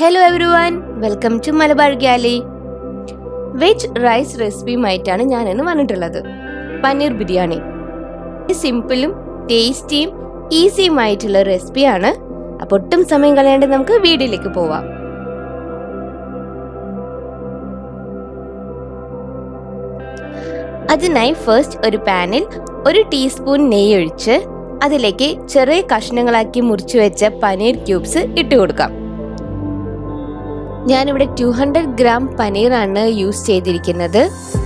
hello everyone welcome to Malabar ഗ്യാലി veg rice റെസിപ്പിയുമായിട്ടാണ് ഞാൻ ഇന്ന് വന്നിട്ടുള്ളത് പനീർ ബിരിയാണി സിമ്പിളും ടേസ്റ്റിയും ഈസിയുമായിട്ടുള്ള റെസിപ്പിയാണ് അപ്പോൾ ഒട്ടും സമയം കളയാണ്ട് നമുക്ക് വീഡിയോയിലേക്ക് പോവാം അതിനായി ഫസ്റ്റ് ഒരു പാനിൽ ഒരു ടീസ്പൂൺ നെയ്യ് ഒഴിച്ച് അതിലേക്ക് ചെറിയ കഷ്ണങ്ങളാക്കി മുറിച്ചു വെച്ച പനീർ ക്യൂബ്സ് ഇട്ട് കൊടുക്കാം ഞാനിവിടെ ടു ഹൺഡ്രഡ് ഗ്രാം പനീറാണ് യൂസ് ചെയ്തിരിക്കുന്നത്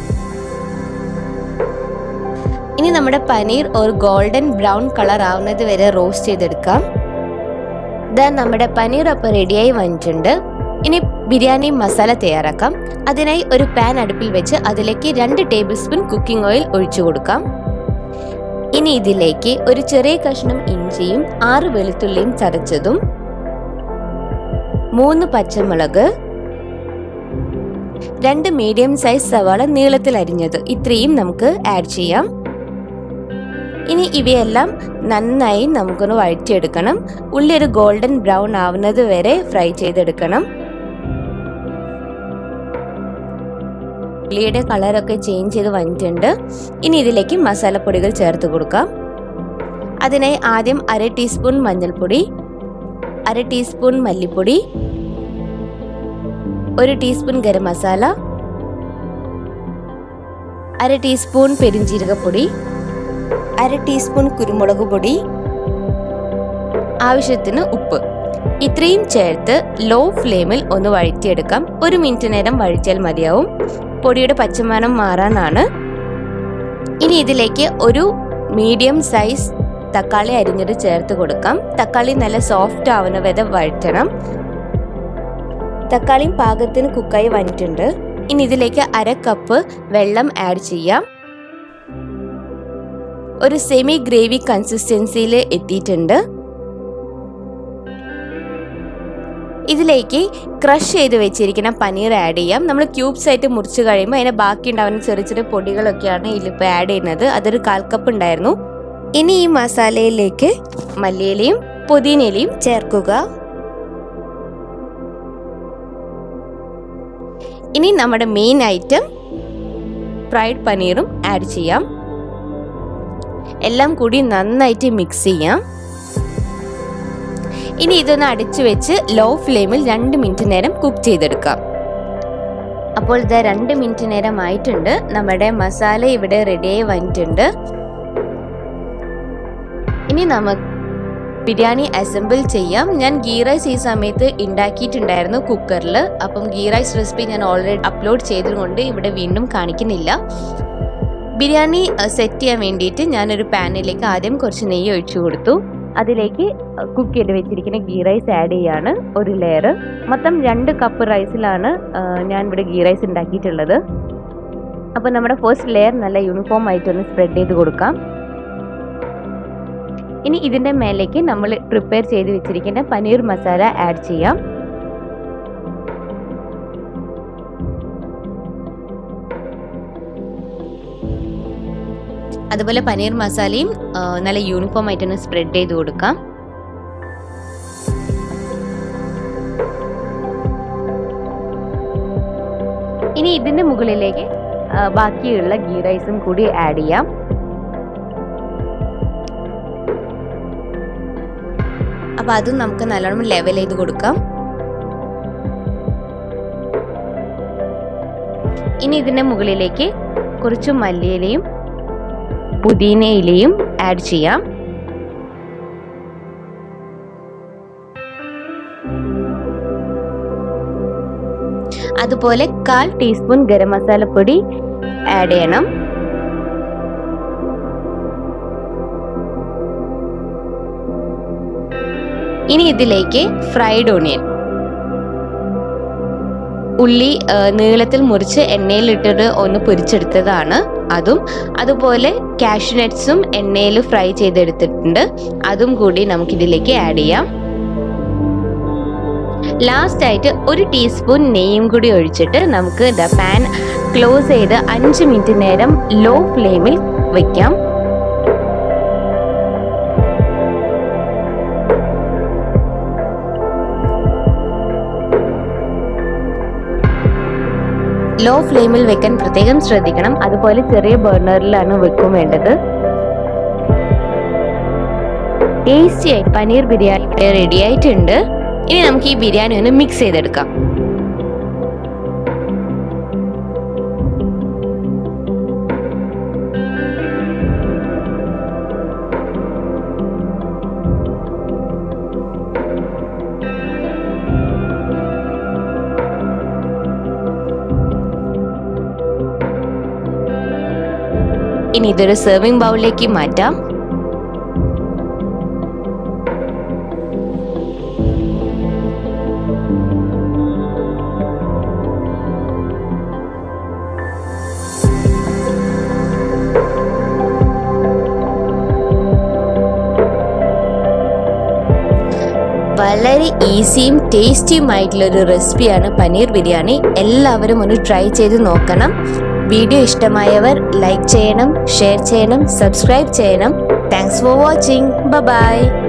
ഇനി നമ്മുടെ പനീർ ഒരു ഗോൾഡൻ ബ്രൗൺ കളർ ആവുന്നത് വരെ റോസ്റ്റ് ചെയ്തെടുക്കാം ഇതാ നമ്മുടെ പനീർ അപ്പോൾ റെഡിയായി വന്നിട്ടുണ്ട് ഇനി ബിരിയാണി മസാല തയ്യാറാക്കാം അതിനായി ഒരു പാൻ അടുപ്പിൽ വെച്ച് അതിലേക്ക് രണ്ട് ടേബിൾ സ്പൂൺ കുക്കിംഗ് ഓയിൽ ഒഴിച്ചു കൊടുക്കാം ഇനി ഇതിലേക്ക് ഒരു ചെറിയ കഷ്ണം ഇഞ്ചിയും ആറ് വെളുത്തുള്ളിയും ചതച്ചതും മൂന്ന് പച്ചമുളക് രണ്ട് മീഡിയം സൈസ് സവാള നീളത്തിൽ അരിഞ്ഞത് ഇത്രയും നമുക്ക് ആഡ് ചെയ്യാം ഇനി ഇവയെല്ലാം നന്നായി നമുക്കൊന്ന് വഴറ്റിയെടുക്കണം ഉള്ളി ഒരു ഗോൾഡൻ ബ്രൗൺ ആവുന്നത് വരെ ഫ്രൈ ചെയ്തെടുക്കണം ഉള്ളിയുടെ കളറൊക്കെ ചേഞ്ച് ചെയ്ത് വന്നിട്ടുണ്ട് ഇനി ഇതിലേക്ക് മസാലപ്പൊടികൾ ചേർത്ത് കൊടുക്കാം അതിനായി ആദ്യം അര ടീസ്പൂൺ മഞ്ഞൾപ്പൊടി അര ടീസ്പൂൺ മല്ലിപ്പൊടി ഒരു ടീസ്പൂൺ ഗരം മസാല അര ടീസ്പൂൺ പെരിഞ്ജീരകപ്പൊടി അര ടീസ്പൂൺ കുരുമുളക് പൊടി ആവശ്യത്തിന് ഉപ്പ് ഇത്രയും ചേർത്ത് ലോ ഫ്ലെയിമിൽ ഒന്ന് വഴറ്റിയെടുക്കാം ഒരു മിനിറ്റ് നേരം വഴിച്ചാൽ മതിയാവും പൊടിയുടെ പച്ചമണം മാറാനാണ് ഇനി ഇതിലേക്ക് ഒരു മീഡിയം സൈസ് തക്കാളി അരിഞ്ഞത് ചേർത്ത് കൊടുക്കാം തക്കാളി നല്ല സോഫ്റ്റ് ആവുന്ന വരെ വഴറ്റണം തക്കാളിയും പാകത്തിന് കുക്കായി വന്നിട്ടുണ്ട് ഇനി ഇതിലേക്ക് അര കപ്പ് വെള്ളം ആഡ് ചെയ്യാം ഒരു സെമി ഗ്രേവി കൺസിസ്റ്റൻസിയിൽ എത്തിയിട്ടുണ്ട് ഇതിലേക്ക് ക്രഷ് ചെയ്ത് വെച്ചിരിക്കുന്ന പനീർ ആഡ് ചെയ്യാം നമ്മൾ ക്യൂബ്സ് ആയിട്ട് മുറിച്ച് കഴിയുമ്പോൾ അതിന് ബാക്കി ഉണ്ടാവുന്ന ചെറിയ ചെറിയ പൊടികളൊക്കെയാണ് ഇതിലിപ്പോൾ ആഡ് ചെയ്യുന്നത് അതൊരു കാൽ കപ്പ് ഉണ്ടായിരുന്നു ഇനി ഈ മസാലയിലേക്ക് മല്ലിയിലയും പുതിനയിലയും ചേർക്കുക ഇനി നമ്മുടെ മെയിൻ ഐറ്റം ഫ്രൈഡ് പനീറും ആഡ് ചെയ്യാം എല്ലാം കൂടി നന്നായിട്ട് മിക്സ് ചെയ്യാം ഇനി ഇതൊന്ന് അടച്ചു വെച്ച് ലോ ഫ്ലെയിമിൽ രണ്ട് മിനിറ്റ് നേരം കുക്ക് ചെയ്തെടുക്കാം അപ്പോൾ ഇത് രണ്ട് മിനിറ്റ് നേരം ആയിട്ടുണ്ട് നമ്മുടെ മസാല ഇവിടെ റെഡിയായി വന്നിട്ടുണ്ട് ഇനി നമുക്ക് ബിരിയാണി അസംബിൾ ചെയ്യാം ഞാൻ ഗീ റൈസ് ഈ സമയത്ത് ഉണ്ടാക്കിയിട്ടുണ്ടായിരുന്നു കുക്കറിൽ അപ്പം ഗീ റൈസ് റെസിപ്പി ഞാൻ ഓൾറെഡി അപ്ലോഡ് ചെയ്തതുകൊണ്ട് ഇവിടെ വീണ്ടും കാണിക്കുന്നില്ല ബിരിയാണി സെറ്റ് ചെയ്യാൻ വേണ്ടിയിട്ട് ഞാനൊരു പാനിലേക്ക് ആദ്യം കുറച്ച് നെയ്യ് ഒഴിച്ചു കൊടുത്തു അതിലേക്ക് കുക്ക് ചെയ്ത് വെച്ചിരിക്കുന്ന ഗീ റൈസ് ആഡ് ചെയ്യാണ് ഒരു ലെയർ മൊത്തം രണ്ട് കപ്പ് റൈസിലാണ് ഞാൻ ഇവിടെ ഗീ റൈസ് ഉണ്ടാക്കിയിട്ടുള്ളത് അപ്പോൾ നമ്മുടെ ഫസ്റ്റ് ലെയർ നല്ല യൂണിഫോം ആയിട്ടൊന്ന് സ്പ്രെഡ് ചെയ്ത് കൊടുക്കാം ഇനി ഇതിൻ്റെ മേലേക്ക് നമ്മൾ പ്രിപ്പയർ ചെയ്ത് വെച്ചിരിക്കുന്ന പനീർ മസാല ആഡ് ചെയ്യാം അതുപോലെ പനീർ മസാലയും നല്ല യൂണിഫോം ആയിട്ടൊന്ന് സ്പ്രെഡ് ചെയ്ത് കൊടുക്കാം ഇനി ഇതിന്റെ മുകളിലേക്ക് ബാക്കിയുള്ള ഗീ റൈസും കൂടി ആഡ് ചെയ്യാം അപ്പൊ അതും നമുക്ക് നല്ലോണം ലെവൽ ചെയ്ത് കൊടുക്കാം ഇനി ഇതിന്റെ മുകളിലേക്ക് കുറച്ച് മല്ലിയിലയും പുതിനയിലയും ആഡ് ചെയ്യാം അതുപോലെ കാൽ ടീസ്പൂൺ ഗരം മസാലപ്പൊടി ആഡ് ചെയ്യണം ഇനി ഇതിലേക്ക് ഫ്രൈഡ് ഓണിയൻ ഉള്ളി നീളത്തിൽ മുറിച്ച് എണ്ണയിലിട്ടിട്ട് ഒന്ന് പൊരിച്ചെടുത്തതാണ് അതും അതുപോലെ കാഷ്നട്ട്സും എണ്ണയിൽ ഫ്രൈ ചെയ്തെടുത്തിട്ടുണ്ട് അതും കൂടി നമുക്കിതിലേക്ക് ആഡ് ചെയ്യാം ലാസ്റ്റ് ആയിട്ട് ഒരു ടീസ്പൂൺ നെയ്യും കൂടി ഒഴിച്ചിട്ട് നമുക്ക് ദ പാൻ ക്ലോസ് ചെയ്ത് അഞ്ച് മിനിറ്റ് നേരം ലോ ഫ്ലെയിമിൽ വയ്ക്കാം ലോ ഫ്ലെയിമിൽ വെക്കാൻ പ്രത്യേകം ശ്രദ്ധിക്കണം അതുപോലെ ചെറിയ ബർണറിലാണ് വെക്കും വേണ്ടത് ടേസ്റ്റി ആയി പനീർ ബിരിയാണി റെഡി ആയിട്ടുണ്ട് ഇനി നമുക്ക് ഈ ബിരിയാണി ഒന്ന് മിക്സ് ചെയ്തെടുക്കാം ഇനി ഇതൊരു സെർവിംഗ് ബൗളിലേക്ക് മാറ്റാം വളരെ ഈസിയും ടേസ്റ്റിയുമായിട്ടുള്ള ഒരു റെസിപ്പിയാണ് പനീർ ബിരിയാണി എല്ലാവരും ഒന്ന് ട്രൈ ചെയ്ത് നോക്കണം വീഡിയോ ഇഷ്ടമായവർ ലൈക്ക് ചെയ്യണം ഷെയർ ചെയ്യണം സബ്സ്ക്രൈബ് ചെയ്യണം താങ്ക്സ് ഫോർ വാച്ചിങ് ബൈ